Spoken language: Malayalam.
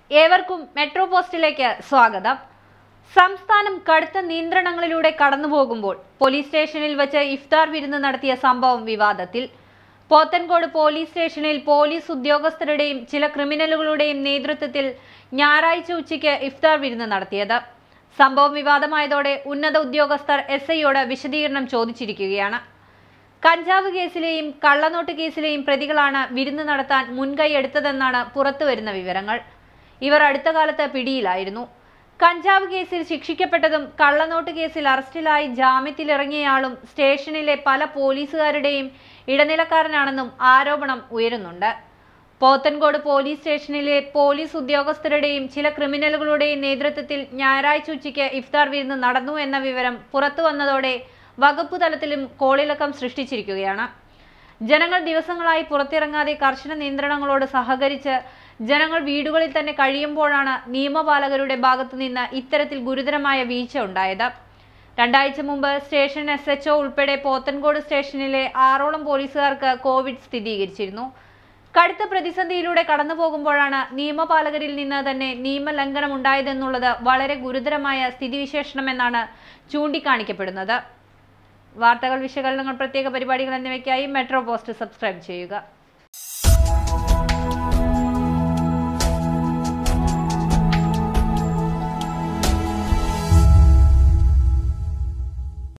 ഏവർക്കും മെട്രോ പോസ്റ്റിലേക്ക് സ്വാഗതം സംസ്ഥാനം കടുത്ത നിയന്ത്രണങ്ങളിലൂടെ കടന്നുപോകുമ്പോൾ പോലീസ് സ്റ്റേഷനിൽ വെച്ച് ഇഫ്താർ വിരുന്ന് നടത്തിയ സംഭവം വിവാദത്തിൽ പോത്തൻകോട് പോലീസ് സ്റ്റേഷനിൽ പോലീസ് ഉദ്യോഗസ്ഥരുടെയും ചില ക്രിമിനലുകളുടെയും നേതൃത്വത്തിൽ ഞായറാഴ്ച ഉച്ചയ്ക്ക് ഇഫ്താർ വിരുന്ന് നടത്തിയത് സംഭവം വിവാദമായതോടെ ഉന്നത ഉദ്യോഗസ്ഥർ എസ് ഐയോട് വിശദീകരണം ചോദിച്ചിരിക്കുകയാണ് കഞ്ചാവ് കേസിലെയും കള്ളനോട്ട് കേസിലെയും പ്രതികളാണ് വിരുന്ന് നടത്താൻ മുൻകൈ എടുത്തതെന്നാണ് പുറത്തുവരുന്ന വിവരങ്ങൾ ഇവർ അടുത്ത കാലത്ത് പിടിയിലായിരുന്നു കഞ്ചാവ് കേസിൽ ശിക്ഷിക്കപ്പെട്ടതും കള്ളനോട്ട് കേസിൽ അറസ്റ്റിലായി ജാമ്യത്തിലിറങ്ങിയയാളും സ്റ്റേഷനിലെ പല പോലീസുകാരുടെയും ഇടനിലക്കാരനാണെന്നും ആരോപണം ഉയരുന്നുണ്ട് പോത്തൻകോട് പോലീസ് സ്റ്റേഷനിലെ പോലീസ് ഉദ്യോഗസ്ഥരുടെയും ചില ക്രിമിനലുകളുടെയും നേതൃത്വത്തിൽ ഞായറാഴ്ച ഉച്ചയ്ക്ക് ഇഫ്താർ വിരുന്ന് നടന്നു എന്ന വിവരം പുറത്തു വന്നതോടെ വകുപ്പ് തലത്തിലും കോളിളക്കം സൃഷ്ടിച്ചിരിക്കുകയാണ് ജനങ്ങൾ ദിവസങ്ങളായി പുറത്തിറങ്ങാതെ കർശന നിയന്ത്രണങ്ങളോട് സഹകരിച്ച് ജനങ്ങൾ വീടുകളിൽ തന്നെ കഴിയുമ്പോഴാണ് നിയമപാലകരുടെ ഭാഗത്തു നിന്ന് ഇത്തരത്തിൽ ഗുരുതരമായ വീഴ്ച ഉണ്ടായത് രണ്ടാഴ്ച മുമ്പ് സ്റ്റേഷൻ എസ് എച്ച്ഒ ഉൾപ്പെടെ പോത്തൻകോട് സ്റ്റേഷനിലെ ആറോളം പോലീസുകാർക്ക് കോവിഡ് സ്ഥിരീകരിച്ചിരുന്നു കടുത്ത പ്രതിസന്ധിയിലൂടെ കടന്നു പോകുമ്പോഴാണ് നിയമപാലകരിൽ നിന്ന് തന്നെ നിയമലംഘനം ഉണ്ടായതെന്നുള്ളത് വളരെ ഗുരുതരമായ സ്ഥിതിവിശേഷണമെന്നാണ് ചൂണ്ടിക്കാണിക്കപ്പെടുന്നത് വാർത്തകൾ വിശകലനങ്ങൾ പ്രത്യേക പരിപാടികൾ എന്നിവയ്ക്കായി മെട്രോ പോസ്റ്റ് സബ്സ്ക്രൈബ് ചെയ്യുക